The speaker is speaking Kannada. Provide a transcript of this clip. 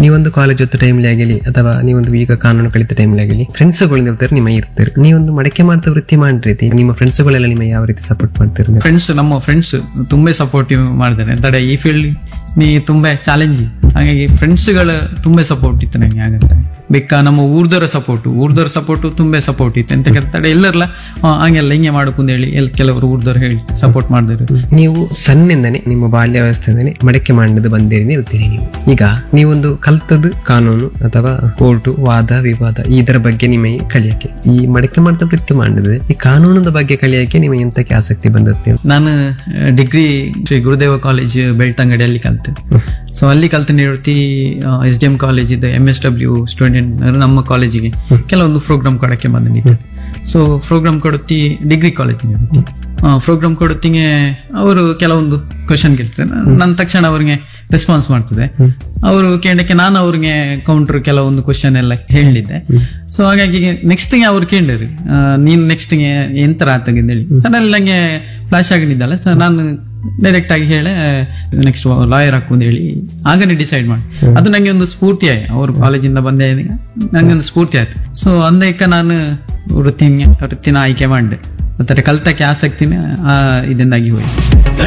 ನೀವೊಂದು ಕಾಲೇಜ್ ಹೊತ್ತ ಟೈಮ್ಲಿ ಆಗಲಿ ಅಥವಾ ನೀವೊಂದು ಈಗ ಕಾನೂನು ಕಲಿತ ಟೈಮ್ಲಿ ಆಗಲಿ ಫ್ರೆಂಡ್ಸ್ಗಳು ಇರ್ತಾರೆ ನಿಮ್ಮ ಇರ್ತಾರೆ ನೀವೊಂದು ಮಡಕೆ ಮಾಡ್ತಾ ವೃತ್ತಿ ಮಾಡಿರಿ ನಿಮ್ಮ ಫ್ರೆಂಡ್ಸ್ಗಳೆಲ್ಲ ನಿಮ್ಮ ಯಾವ ರೀತಿ ಸಪೋರ್ಟ್ ಮಾಡ್ತಿರ್ತಾರೆ ಫ್ರೆಂಡ್ಸ್ ನಮ್ಮ ಫ್ರೆಂಡ್ಸ್ ತುಂಬಾ ಸಪೋರ್ಟಿವ್ ಮಾಡಿದ್ದಾರೆ ತಡೆ ಈ ಫೀಲ್ಡ್ ನೀ ತುಂಬಾ ಚಾಲೆಂಜಿಂಗ್ ಹಾಗಾಗಿ ಫ್ರೆಂಡ್ಸ್ಗಳ ತುಂಬಾ ಸಪೋರ್ಟ್ ಇತ್ತು ನನಗೆ ಆಗತ್ತೆ ಬೇಕಾ ನಮ್ಮ ಊರ್ದವರ ಸಪೋರ್ಟ್ ಊರ್ದವರ ಸಪೋರ್ಟ್ ತುಂಬಾ ಸಪೋರ್ಟ್ ಇತ್ತು ಎಂತ ತಡೆ ಎಲ್ಲರಲ್ಲ ಆ, ಹಂಗೆಲ್ಲ ಹಿಂಗೆ ಮಾಡಕ್ಕಂತ ಹೇಳಿ ಎಲ್ಲ ಕೆಲವರು ಊರ್ದವ್ರು ಹೇಳಿ ಸಪೋರ್ಟ್ ಮಾಡಿದ್ರು ನೀವು ಸಣ್ಣಿಂದನೇ ನಿಮ್ಮ ಬಾಲ್ಯಾವಸ್ಥೆಯಿಂದನೇ ಮಡಕೆ ಮಾಡಿದ್ದು ಬಂದಿರಿ ಇರ್ತೀರಿ ನೀವು ಈಗ ನೀವೊಂದು ಕಲ್ತದ್ದು ಕಾನೂನು ಅಥವಾ ಕೋರ್ಟು ವಾದ ವಿವಾದ ಇದರ ಬಗ್ಗೆ ನಿಮಗೆ ಕಲಿಯಕ್ಕೆ ಈ ಮಡಕೆ ಮಾಡಿದ ವೃತ್ತಿ ಮಾಡಿದ್ರೆ ಈ ಕಾನೂನದ ಬಗ್ಗೆ ಕಲಿಯಕ್ಕೆ ನಿಮಗೆ ಎಂತಕ್ಕೆ ಆಸಕ್ತಿ ಬಂದತ್ತೆ ನಾನು ಡಿಗ್ರಿ ಶ್ರೀ ಗುರುದೇವ ಕಾಲೇಜ್ ಬೆಳ್ತಂಗಡಿಯಲ್ಲಿ ಕಲ್ತೆ ಸೊ ಅಲ್ಲಿ ಕಲ್ತ ನಿವೃತ್ತಿ ಎಸ್ ಡಿ ಎಂ ಕಾಲೇಜ್ ಇದೆ ಎಂ ಎಸ್ ಡಬ್ಲ್ಯೂ ಸ್ಟೂಡೆಂಟ್ ನಮ್ಮ ಕಾಲೇಜಿಗೆ ಕೆಲವೊಂದು ಪ್ರೋಗ್ರಾಮ್ ಕೊಡಕ್ಕೆ ಬಂದಿದ್ದೆ ಸೊ ಪ್ರೋಗ್ರಾಮ್ ಕೊಡುತ್ತಿ ಡಿಗ್ರಿ ಕಾಲೇಜ್ ಪ್ರೋಗ್ರಾಮ್ ಕೊಡುತ್ತಿಗೆ ಅವರು ಕೆಲವೊಂದು ಕ್ವಶನ್ ಕೇಳ್ತಾರೆ ನನ್ನ ತಕ್ಷಣ ಅವ್ರಿಗೆ ರೆಸ್ಪಾನ್ಸ್ ಮಾಡ್ತದೆ ಅವರು ಕೇಳಕ್ಕೆ ನಾನು ಅವ್ರಿಗೆ ಕೌಂಟರ್ ಕೆಲವೊಂದು ಕ್ವಶನ್ ಎಲ್ಲ ಹೇಳಿದ್ದೆ ಸೊ ಹಾಗಾಗಿ ನೆಕ್ಸ್ಟ್ ಗೆ ಅವ್ರು ಕೇಳಿರಿ ನೀನ್ ನೆಕ್ಸ್ಟ್ ಗೆ ಎಂತರ ಆತಂಗಿಂದ ಹೇಳಿ ಸಡನ್ ನಂಗೆ ಫ್ಲಾಶ್ ಆಗಿದ್ದಲ್ಲ ಸರ್ ನಾನು ಡೈರೆಕ್ಟ್ ಆಗಿ ಹೇಳೆ ನೆಕ್ಸ್ಟ್ ಲಾಯರ್ ಹಾಕು ಅಂತ ಹೇಳಿ ಆಗನೇ ಡಿಸೈಡ್ ಮಾಡಿ ಅದು ನಂಗೆ ಒಂದು ಸ್ಫೂರ್ತಿ ಆಯ್ತು ಅವ್ರ ಕಾಲೇಜಿಂದ ಬಂದೆ ನಂಗೆ ಒಂದು ಸ್ಫೂರ್ತಿ ಆಯ್ತು ಸೊ ಅಂದಕ್ಕ ನಾನು ವೃತ್ತಿ ವೃತ್ತಿನ ಆಯ್ಕೆ ಮಾಡಿದೆ ಮತ್ತೆ ಕಲ್ತಕ್ಕೆ ಆಸಕ್ತಿನ ಆ ಇದರಿಂದಾಗಿ ಹೋಯ್ತು